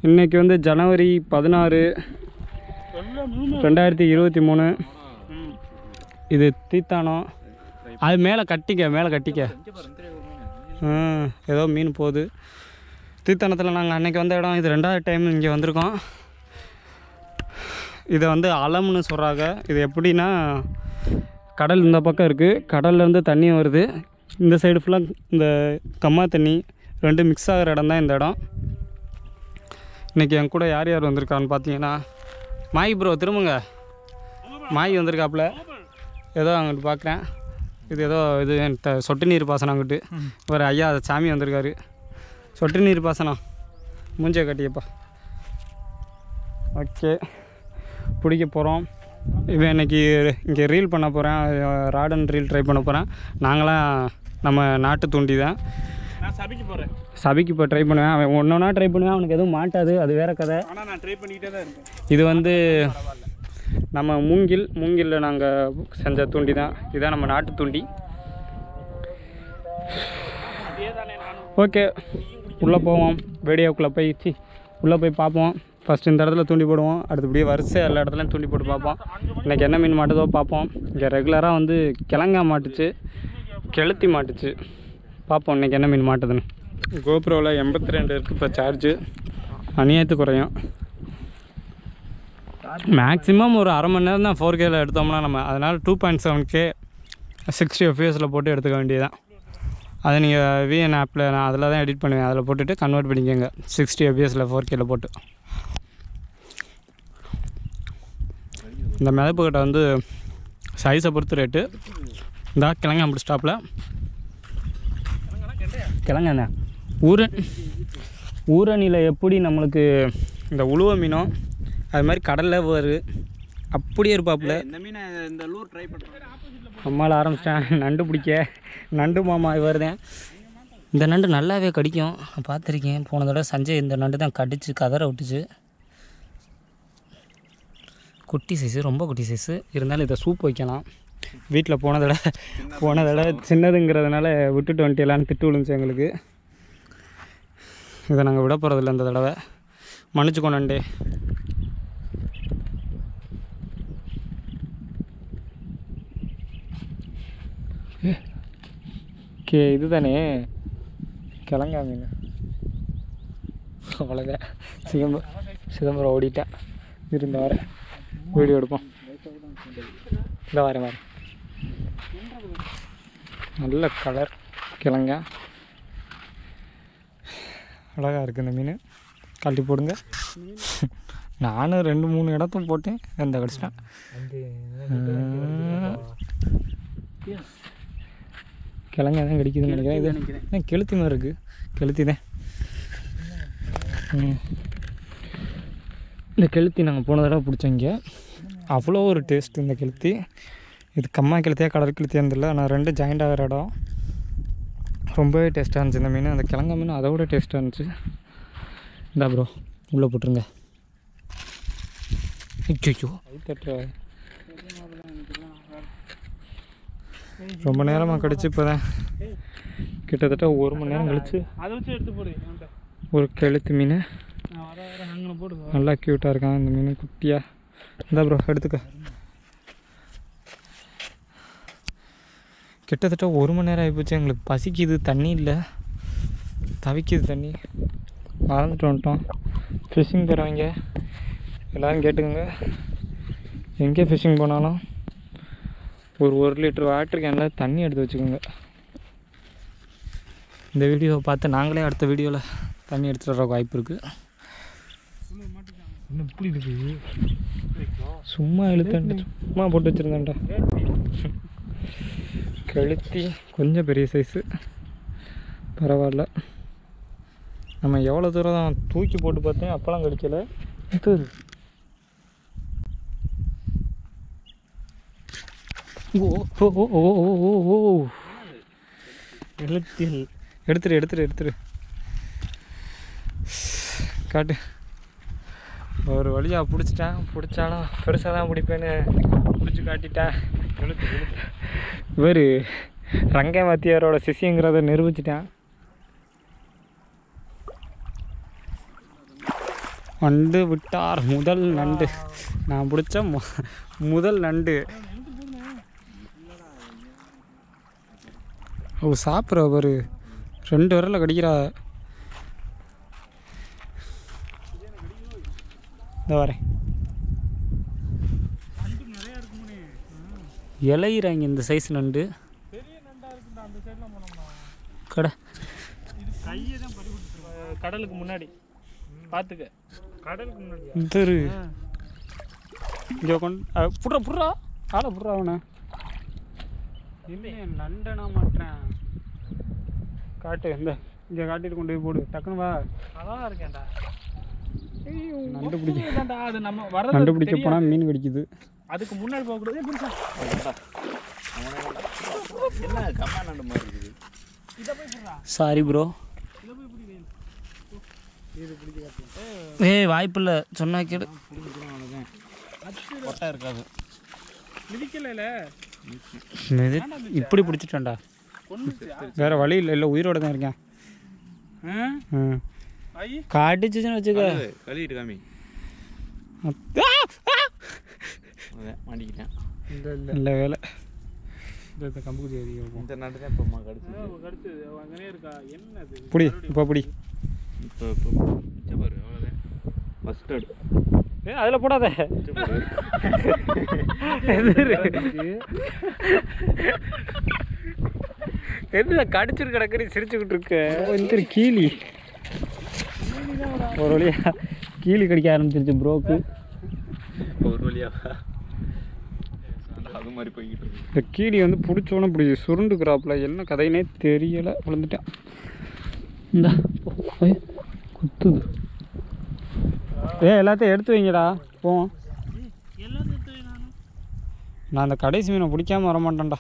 இன்னைக்கு வந்து ஜனவரி பதினாறு ரெண்டாயிரத்தி இருபத்தி மூணு இது தீத்தானம் அது மேலே கட்டிக்க மேலே கட்டிக்க ம் ஏதோ மீன் போகுது தீத்தானத்தில் நாங்கள் அன்னைக்கு வந்த இடம் இது ரெண்டாவது டைம் இங்கே வந்திருக்கோம் இதை வந்து அலம்னு சொல்கிறாங்க இது எப்படின்னா கடல் இந்த பக்கம் இருக்குது கடல்லேருந்து தண்ணி வருது இந்த சைடு ஃபுல்லாக இந்த கம்மா தண்ணி ரெண்டும் மிக்ஸ் ஆகிற இடம் தான் இந்த இடம் இன்றைக்கி என் கூட யார் யார் வந்திருக்கான்னு பார்த்தீங்கன்னா மாய் ப்ரோ திரும்புங்க மாய் வந்திருக்காப்புல ஏதோ அங்கிட்டு பார்க்குறேன் இது ஏதோ இது த- சொட்டு நீர் பாசனம் அங்கிட்டு ஒரு ஐயா சாமி வந்திருக்காரு சொட்டு நீர் பாசனம் மூஞ்ச கட்டியப்பா ஓகே பிடிக்க போகிறோம் இவன் இன்னைக்கு இங்கே ரீல் பண்ண போகிறேன் ராடன் ரீல் ட்ரை பண்ண போகிறேன் நாங்களாம் நம்ம நாட்டு தூண்டி தான் நான் சபைக்கு போகிறேன் சபைக்கு இப்போ ட்ரை பண்ணுவேன் அவன் ஒன்று ஒன்றா ட்ரை பண்ணுவேன் அவனுக்கு எதுவும் மாட்டாது அது வேற கதை ஆனால் நான் ட்ரை பண்ணிக்கிட்டே தான் இருக்கேன் இது வந்து நம்ம மூங்கில் மூங்கிலில் நாங்கள் செஞ்ச தூண்டி தான் இதுதான் நம்ம நாட்டு தூண்டி அதே தானே நானும் ஓகே உள்ளே போவோம் வீடியோக்குள்ளே போய் சி உள்ளே போய் பார்ப்போம் ஃபஸ்ட் இந்த இடத்துல தூண்டி போடுவோம் அடுத்தபடியே வரிசை எல்லா இடத்துலையும் தூண்டி போட்டு பார்ப்போம் இன்றைக்கி என்ன மீன் மாட்டுதோ பார்ப்போம் இங்கே ரெகுலராக வந்து கிழங்கா மாட்டுச்சு கெளுத்தி மாட்டுச்சு பார்ப்போம் இன்றைக்கி என்ன மீன் மாட்டுதுன்னு கோப்ரோவில் எண்பத்தி ரெண்டு இருக்குது இப்போ சார்ஜு அநியாயத்து குறையும் மேக்ஸிமம் ஒரு அரை மணி நேரம் தான் ஃபோர் கேல எடுத்தோம்னா நம்ம அதனால் two point seven K sixty எஃப்எஸில் போட்டு எடுத்துக்க வேண்டியதுதான் அதை நீங்கள் விஎன் ஆப்பில் நான் அதில் தான் எடிட் பண்ணுவேன் அதில் போட்டுட்டு கன்வெர்ட் பண்ணிக்கோங்க சிக்ஸ்டி எஃபிஎஸில் ஃபோர் கேல போட்டு இந்த மிதப்பு கட்டை வந்து சைஸை பொறுத்து ரேட்டு இந்த கிழங்க அப்படி ஸ்டாப்பில் கிழங்கண்ணே ஊரணி ஊரணியில் எப்படி நம்மளுக்கு இந்த உழுவ மீனோ அது மாதிரி கடலில் வரு அப்படியே இருப்பாப்புல இந்த மீனை இந்த லூர் ட்ரை பண்ணுறேன் அம்மாவில் ஆரம்பிச்சிட்டேன் நண்டு பிடிக்க நண்டு மாமா வருதேன் இந்த நண்டு நல்லாவே கடிக்கும் நான் பார்த்துருக்கேன் போன தடவை சஞ்சய் இந்த நண்டு தான் கடிச்சு கதற விட்டுச்சு குட்டி சைஸு ரொம்ப குட்டி சைஸு இருந்தாலும் இதை சூப் வைக்கலாம் வீட்டில் போன தடவை போன தடவை சின்னதுங்கிறதுனால விட்டுட்டு வந்துட்டலான்னு திட்டு விழுந்துச்சு எங்களுக்கு இதை நாங்கள் விட போகிறதில்ல இந்த தடவை மன்னிச்சுக்கோ நண்டே கே இது தானே கிழங்கா மீன் அவ்வளோதான் சிதம்பரம் சிதம்பரம் ஓடிட்டேன் இருந்த வர வீடியோ எடுப்போம் இந்த வரேன் வரேன் நல்ல கலர் கிழங்கா அழகாக இருக்குது இந்த மீன் கழட்டி போடுங்க நானும் ரெண்டு மூணு இடத்தும் போட்டேன் எந்த கடிச்சிட்டேன் கிழங்கா தான் கடிக்குதுன்னு நினைக்கிறேன் இது என்ன கெளுத்தி மாதிரி இருக்குது கெளுத்தி தான் ம். இந்த கெளுத்தி நாங்கள் போன தடவை பிடிச்சோங்க அவ்வளோ ஒரு டேஸ்ட் இந்த கெளுத்தி இது கம்மா கெளுத்தியா கடல் கெளுத்தியா இருந்தில்ல ஆனால் ரெண்டு ஜாயிண்ட் ஆகிற இடம் ரொம்பவே டேஸ்ட்டாக இருந்துச்சு இந்த மீன் அந்த கிழங்கா மீன் அதை விட டேஸ்ட்டாக இருந்துச்சு இந்தா ப்ரோ உள்ளே போட்டுருங்க ஐயோ தட்டுற ரொம்ப நேரமாக கடிச்சு இப்போ தான் கிட்டத்தட்ட ஒரு மணி நேரம் கழிச்சு அதை வச்சு எடுத்து போடு என்கிட்ட. ஒரு கெளுத்து மீன் நான் வர வர அங்கே போடு நல்லா க்யூட்டாக இருக்கான் இந்த மீன் குட்டியாக இந்தா ப்ரோ எடுத்துக்க கிட்டத்தட்ட ஒரு மணி நேரம் ஆகிப்போச்சு எங்களுக்கு பசிக்குது தண்ணி இல்லை தவிக்குது தண்ணி மறந்துட்டு வந்துட்டோம் ஃபிஷ்ஷிங் தருவாங்க எல்லோரும் கேட்டுக்கோங்க எங்கே ஃபிஷ்ஷிங் போனாலும் ஒரு ஒரு லிட்டர் வாட்டர் கேனில் தண்ணி எடுத்து வச்சுக்கோங்க இந்த வீடியோவை பார்த்து நாங்களே அடுத்த வீடியோவில் தண்ணி எடுத்துகிட்டு வர வாய்ப்பு இருக்குது இன்னும் இப்படி இருக்கு சும்மா இழுத்தேன்டா சும்மா போட்டு வச்சுருந்தேன்டா கழுத்தி கொஞ்சம் பெரிய சைஸு பரவாயில்ல நம்ம எவ்வளோ தூரம் தான் தூக்கி போட்டு பார்த்தேன் அப்போலாம் கடிக்கல இது ஓ ஓ ஓ ஓ ஓ ஓ ஓ எழுத்தில் எடுத்துரு எடுத்துரு எடுத்துரு காட்டு ஒரு வழியாக பிடிச்சிட்டேன் பிடிச்சாலும் பெருசாக தான் பிடிப்பேன்னு பிடிச்சி காட்டிட்டேன் இவர் ரங்க வாத்தியாரோட சிஷியங்கிறத நிரூபிச்சிட்டேன் நண்டு விட்டார் முதல் நண்டு நான் பிடிச்ச மு- முதல் நண்டு ஓ சாப்பிட்ற பாரு ரெண்டு விரல கடிக்கிறா இந்த வரேன் நிறையா இருக்குமே இலையிறாங்க இந்த சைஸ் நண்டு பெரிய நண்டா இருக்குடா அந்த சைட்லாம் போனோம்னா கடை இது கையை தான் பறி கொடுத்துருவோம் கடலுக்கு முன்னாடி பார்த்துக்க கடலுக்கு முன்னாடி இந்த இங்கே கொண்டு புட்றா புட்றா ஆட புட்றா அவனை இல்லை நண்டனா மாட்டேன் காட்டு இந்த இங்கே காட்டிட்டு கொண்டு போய் போடு டக்குன்னு வா அதான் இருக்கேன்டா நண்டு பிடிக்க தான்டா அது நம்ம வரது நண்டு பிடிக்க போனால் மீன் கடிக்குது அதுக்கு முன்னாடி போகக்கூடாது ஏய், புருஷா என்ன கம்மா நண்டு மாதிரி இருக்குது இதை போய் போடுறா சாரி ப்ரோ இதை போய் பிடி வெயில் இது பிடிக்க ஏய் வாய்ப்பில்லை சொன்னா கேடு கொட்டை இருக்காது மிதிக்கல இது இப்படி பிடிச்சிட்டேன்டா கொண்டு வேற வழி இல்லை இல்லை உயிரோட தான் இருக்கேன் ம் ஐ காட்டுச்சுன்னு வச்சுக்க கழுவிட்டு காமி ஆ, ஆ! அதான் மாட்டிக்கிட்டேன் இந்த இல்லை நல்ல வேலை இந்த கம்புக்குதி அதிகம் இந்த நண்டு தான் இப்போ கடிச்சு கடுத்து அங்கனே இருக்கா என்னது புடி இப்போ புடி இப்போ இப்போ மிச்ச பாரு அவ்வளோதான் ஃபஸ்ட் எடு ஏ அதில் போடாத மிச்ச பாரு என்ன கடிச்சிட்டு கிடக்குறி சிரிச்சுக்கிட்டு இருக்க இந்த கீழி ஒரு வழியா கீழி கடிக்க ஆரம்பிச்சிருச்சு ப்ரோக்கு இப்போ ஒரு வழியா அது மாதிரி போய்கிட்டு இருக்கு இந்த கீழி வந்து பிடிச்சோன்னே இப்படி சுருண்டுக்கிறாப்புல என்ன கதைனே தெரியலை விழுந்துட்டேன் இந்தா ஐய், குத்துது ஏ எல்லாத்தையும் எடுத்து வைங்கடா போவோம் எல்லாத்தையும் நான் நான் அந்த கடைசி மீனை பிடிக்காம வர மாட்டேன்டா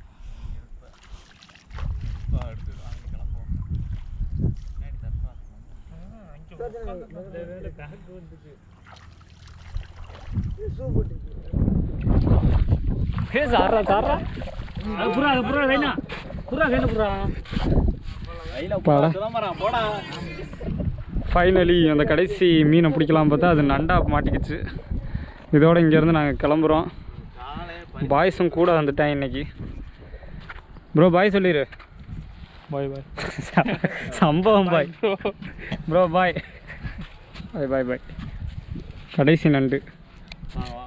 ஏ சாரா சாரா அது புறா அது புறா வேணா புறா வேணும் புறா பாடா சிதம்பரம் போடா ஃபைனலி அந்த கடைசி மீனை பிடிக்கலாம் பார்த்தா அது நண்டா மாட்டிக்கிச்சு இதோட இங்கேருந்து நாங்கள் கிளம்புறோம் பாய்ஸும் கூட வந்துட்டேன் இன்னைக்கு ப்ரோ பாய் சொல்லிடு பாய் பாய் சம்பவம் பாய் ப்ரோ பாய் பாய் பாய் பாய் கடைசி நண்டு ஆ, வா